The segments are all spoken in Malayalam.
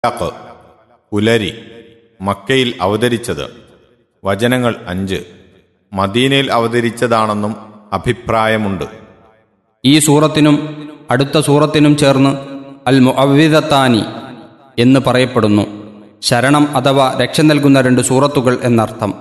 ഫലഖ് പുലരി മക്കയിൽ അവതരിച്ചത് വചനങ്ങൾ അഞ്ച് മദീനയിൽ അവതരിച്ചതാണെന്നും അഭിപ്രായമുണ്ട് ഈ സൂറത്തിനും അടുത്ത സൂറത്തിനും ചേർന്ന് അൽ മുഅവ്വിദത്താനി എന്ന് പറയപ്പെടുന്നു ശരണം അഥവാ രക്ഷ നൽകുന്ന രണ്ട് സൂറത്തുകൾ എന്നർത്ഥം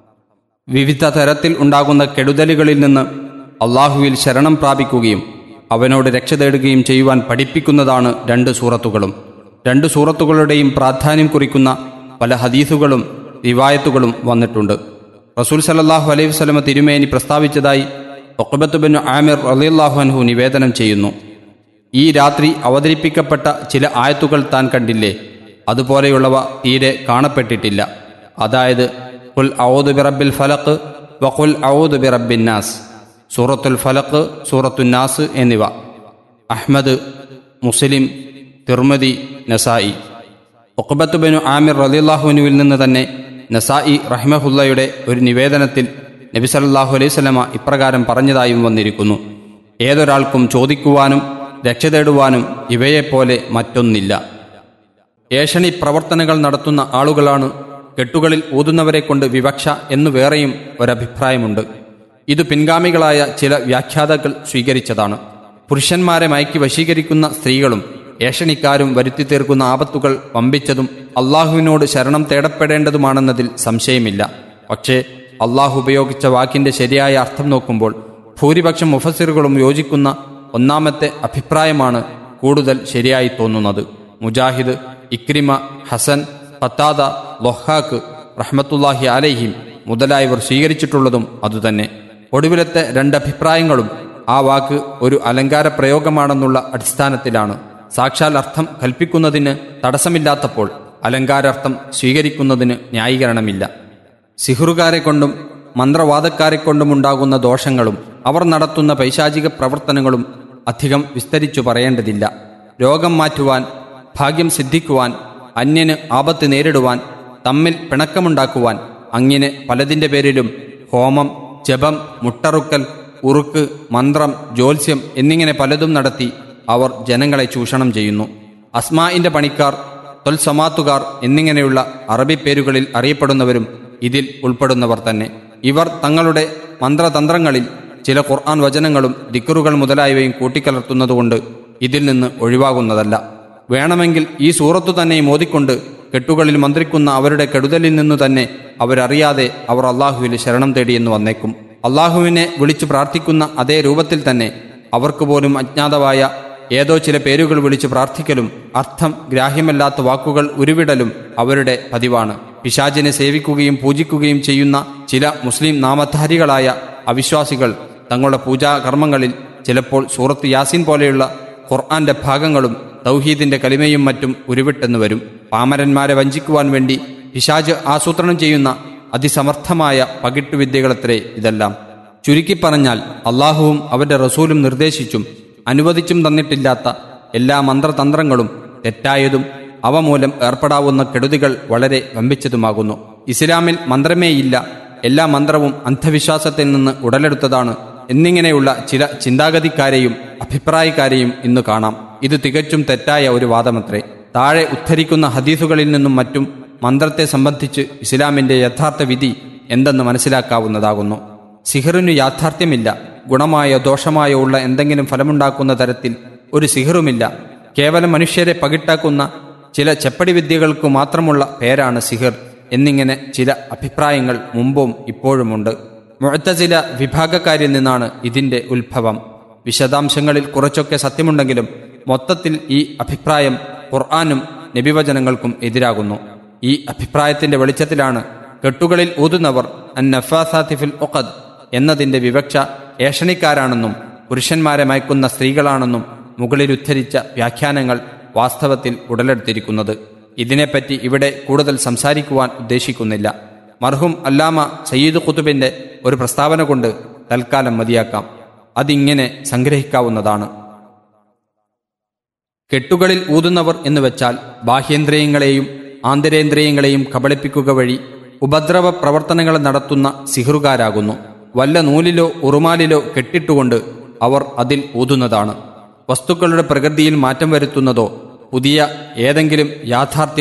വിവിധ തരത്തിൽ ഉണ്ടാകുന്ന കെടുതലുകളിൽ നിന്ന് അള്ളാഹുവിൽ ശരണം പ്രാപിക്കുകയും അവനോട് രക്ഷ തേടുകയും ചെയ്യുവാൻ പഠിപ്പിക്കുന്നതാണ് രണ്ട് സൂറത്തുകളും രണ്ട് സൂറത്തുകളുടെയും പ്രാധാന്യം കുറിക്കുന്ന പല ഹദീസുകളും റിവായത്തുകളും വന്നിട്ടുണ്ട് റസൂൽ സലല്ലാഹു അലൈഹി വസല്ലമ തിരുമേനി പ്രസ്താവിച്ചതായി ഒക്കബത്ത് ബിൻ ആമിർ റളിയല്ലാഹു അൻഹു നിവേദനം ചെയ്യുന്നു ഈ രാത്രി അവതരിപ്പിക്കപ്പെട്ട ചില ആയത്തുകൾ താൻ കണ്ടില്ലേ അതുപോലെയുള്ളവ തീരെ കാണപ്പെട്ടിട്ടില്ല അതായത് കുൽ ഔദു ബിറബിൽ ഫലക്ക് വഖുൽ ഔദു ബിറബിൻ നാസ് സൂറത്തുൽ ഫലക്ക് സൂറത്തുന്നാസ് എന്നിവ Ahmad Muslim Tirmidhi Nasai Uqbah bin Amir റലിള്ളാഹുവിനുവിൽ നിന്ന് തന്നെ നസായി റഹ്മഹുല്ലയുടെ ഒരു നിവേദനത്തിൽ നബി സല്ലല്ലാഹു അലൈഹി സ്വലമ ഇപ്രകാരം പറഞ്ഞതായും വന്നിരിക്കുന്നു ഏതൊരാൾക്കും ചോദിക്കുവാനും രക്ഷ തേടുവാനും ഇവയെപ്പോലെ മറ്റൊന്നില്ല ഏഷണി പ്രവർത്തനങ്ങൾ നടത്തുന്ന ആളുകളാണ് കെട്ടുകളിൽ ഊതുന്നവരെ കൊണ്ട് വിവക്ഷ എന്നു വേറെയും ഒരഭിപ്രായമുണ്ട് ഇത് പിൻഗാമികളായ ചില വ്യാഖ്യാതാക്കൾ സ്വീകരിച്ചതാണ് പുരുഷന്മാരെ മയക്കി വശീകരിക്കുന്ന സ്ത്രീകളും ഏഷണിക്കാരും വരുത്തി തീർക്കുന്ന ആപത്തുകൾ വമ്പിച്ചതും അള്ളാഹുവിനോട് ശരണം തേടപ്പെടേണ്ടതുമാണെന്നതിൽ സംശയമില്ല പക്ഷേ അള്ളാഹു ഉപയോഗിച്ച വാക്കിന്റെ ശരിയായ അർത്ഥം നോക്കുമ്പോൾ ഭൂരിപക്ഷം മുഫസിറുകളും യോജിക്കുന്ന ഒന്നാമത്തെ അഭിപ്രായമാണ് കൂടുതൽ ശരിയായി തോന്നുന്നത് മുജാഹിദ് ഇക്രിമ ഹസൻ പത്താദ ലൊഹാക്ക് റഹ്മത്തുല്ലാഹി അലൈഹിം മുതലായവർ സ്വീകരിച്ചിട്ടുള്ളതും അതുതന്നെ ഒടുവിലത്തെ രണ്ടഭിപ്രായങ്ങളും ആ വാക്ക് ഒരു അലങ്കാര പ്രയോഗമാണെന്നുള്ള അടിസ്ഥാനത്തിലാണ് സാക്ഷാൽ അർത്ഥം കൽപ്പിക്കുന്നതിന് തടസ്സമില്ലാത്തപ്പോൾ അലങ്കാരാർത്ഥം സ്വീകരിക്കുന്നതിന് ന്യായീകരണമില്ല സിഹുറുകാരെ കൊണ്ടും മന്ത്രവാദക്കാരെ കൊണ്ടും ഉണ്ടാകുന്ന ദോഷങ്ങളും അവർ നടത്തുന്ന പൈശാചിക പ്രവർത്തനങ്ങളും അധികം വിസ്തരിച്ചു പറയേണ്ടതില്ല രോഗം മാറ്റുവാൻ ഭാഗ്യം സിദ്ധിക്കുവാൻ അന്യന് ആപത്ത് നേരിടുവാൻ തമ്മിൽ പിണക്കമുണ്ടാക്കുവാൻ അങ്ങനെ പലതിൻ്റെ പേരിലും ഹോമം ജപം മുട്ടറുക്കൽ ഉറുക്ക് മന്ത്രം ജ്യോത്സ്യം എന്നിങ്ങനെ പലതും നടത്തി അവർ ജനങ്ങളെ ചൂഷണം ചെയ്യുന്നു അസ്മാഇന്റെ പണിക്കാർ തൊൽസമാത്തുകാർ എന്നിങ്ങനെയുള്ള അറബി പേരുകളിൽ അറിയപ്പെടുന്നവരും ഇതിൽ ഉൾപ്പെടുന്നവർ തന്നെ ഇവർ തങ്ങളുടെ മന്ത്രതന്ത്രങ്ങളിൽ ചില ഖുർആൻ വചനങ്ങളും ദിക്കറുകൾ മുതലായവയും കൂട്ടിക്കലർത്തുന്നതുകൊണ്ട് ഇതിൽ നിന്ന് ഒഴിവാകുന്നതല്ല വേണമെങ്കിൽ ഈ സൂറത്തു തന്നെ മോദിക്കൊണ്ട് കെട്ടുകളിൽ മന്ത്രിക്കുന്ന അവരുടെ കെടുതലിൽ നിന്നു തന്നെ അവരറിയാതെ അവർ അള്ളാഹുവിൽ ശരണം തേടിയെന്ന് വന്നേക്കും അള്ളാഹുവിനെ വിളിച്ചു പ്രാർത്ഥിക്കുന്ന അതേ രൂപത്തിൽ തന്നെ അവർക്ക് പോലും അജ്ഞാതമായ ഏതോ ചില പേരുകൾ വിളിച്ച് പ്രാർത്ഥിക്കലും അർത്ഥം ഗ്രാഹ്യമല്ലാത്ത വാക്കുകൾ ഉരുവിടലും അവരുടെ പതിവാണ് പിശാചിനെ സേവിക്കുകയും പൂജിക്കുകയും ചെയ്യുന്ന ചില മുസ്ലിം നാമധാരികളായ അവിശ്വാസികൾ തങ്ങളുടെ പൂജാകർമ്മങ്ങളിൽ ചിലപ്പോൾ സൂറത്ത് യാസീൻ പോലെയുള്ള ഖുർആന്റെ ഭാഗങ്ങളും തൗഹീദിന്റെ കലിമയും മറ്റും ഉരുവിട്ടെന്ന് വരും പാമരന്മാരെ വഞ്ചിക്കുവാൻ വേണ്ടി പിശാജ് ആസൂത്രണം ചെയ്യുന്ന അതിസമർത്ഥമായ പകിട്ടുവിദ്യകളത്രേ ഇതെല്ലാം ചുരുക്കി പറഞ്ഞാൽ അള്ളാഹുവും അവന്റെ റസൂലും നിർദ്ദേശിച്ചും അനുവദിച്ചും തന്നിട്ടില്ലാത്ത എല്ലാ മന്ത്രതന്ത്രങ്ങളും തെറ്റായതും അവ മൂലം ഏർപ്പെടാവുന്ന കെടുതികൾ വളരെ വമ്പിച്ചതുമാകുന്നു ഇസ്ലാമിൽ മന്ത്രമേയില്ല എല്ലാ മന്ത്രവും അന്ധവിശ്വാസത്തിൽ നിന്ന് ഉടലെടുത്തതാണ് എന്നിങ്ങനെയുള്ള ചില ചിന്താഗതിക്കാരെയും അഭിപ്രായക്കാരെയും ഇന്ന് കാണാം ഇത് തികച്ചും തെറ്റായ ഒരു വാദമത്രേ താഴെ ഉദ്ധരിക്കുന്ന ഹദീസുകളിൽ നിന്നും മറ്റും മന്ത്രത്തെ സംബന്ധിച്ച് ഇസ്ലാമിന്റെ യഥാർത്ഥ വിധി എന്തെന്ന് മനസ്സിലാക്കാവുന്നതാകുന്നു സിഹറിനു യാഥാർത്ഥ്യമില്ല ഗുണമായോ ദോഷമായോ ഉള്ള എന്തെങ്കിലും ഫലമുണ്ടാക്കുന്ന തരത്തിൽ ഒരു സിഹറുമില്ല കേവലം മനുഷ്യരെ പകിട്ടാക്കുന്ന ചില ചെപ്പടി വിദ്യകൾക്കു മാത്രമുള്ള പേരാണ് സിഹിർ എന്നിങ്ങനെ ചില അഭിപ്രായങ്ങൾ മുമ്പും ഇപ്പോഴുമുണ്ട് മുഴത്തചില വിഭാഗക്കാരിൽ നിന്നാണ് ഇതിന്റെ ഉത്ഭവം വിശദാംശങ്ങളിൽ കുറച്ചൊക്കെ സത്യമുണ്ടെങ്കിലും മൊത്തത്തിൽ ഈ അഭിപ്രായം ഖുർആാനും നബിവചനങ്ങൾക്കും എതിരാകുന്നു ഈ അഭിപ്രായത്തിന്റെ വെളിച്ചത്തിലാണ് കെട്ടുകളിൽ ഊതുന്നവർ അന്നഫാസാത്തിഫിൽ ഒഖദ് എന്നതിന്റെ വിവക്ഷ ഏഷണിക്കാരാണെന്നും പുരുഷന്മാരെ മയക്കുന്ന സ്ത്രീകളാണെന്നും മുകളിൽ ഉദ്ധരിച്ച വ്യാഖ്യാനങ്ങൾ വാസ്തവത്തിൽ ഉടലെടുത്തിരിക്കുന്നത് ഇതിനെപ്പറ്റി ഇവിടെ കൂടുതൽ സംസാരിക്കുവാൻ ഉദ്ദേശിക്കുന്നില്ല മർഹും അല്ലാമ സയ്യിദ് ഖുതുബിന്റെ ഒരു പ്രസ്താവന കൊണ്ട് തൽക്കാലം മതിയാക്കാം അതിങ്ങനെ സംഗ്രഹിക്കാവുന്നതാണ് കെട്ടുകളിൽ ഊതുന്നവർ എന്ന് വെച്ചാൽ ബാഹ്യേന്ദ്രിയങ്ങളെയും ആന്തരേന്ദ്രിയങ്ങളെയും കബളിപ്പിക്കുക വഴി ഉപദ്രവ പ്രവർത്തനങ്ങൾ നടത്തുന്ന സിഹറുകാരാകുന്നു വല്ല നൂലിലോ ഉറുമാലിലോ കെട്ടിട്ടുകൊണ്ട് അവർ അതിൽ ഊതുന്നതാണ് വസ്തുക്കളുടെ പ്രകൃതിയിൽ മാറ്റം വരുത്തുന്നതോ പുതിയ ഏതെങ്കിലും യാഥാർത്ഥ്യ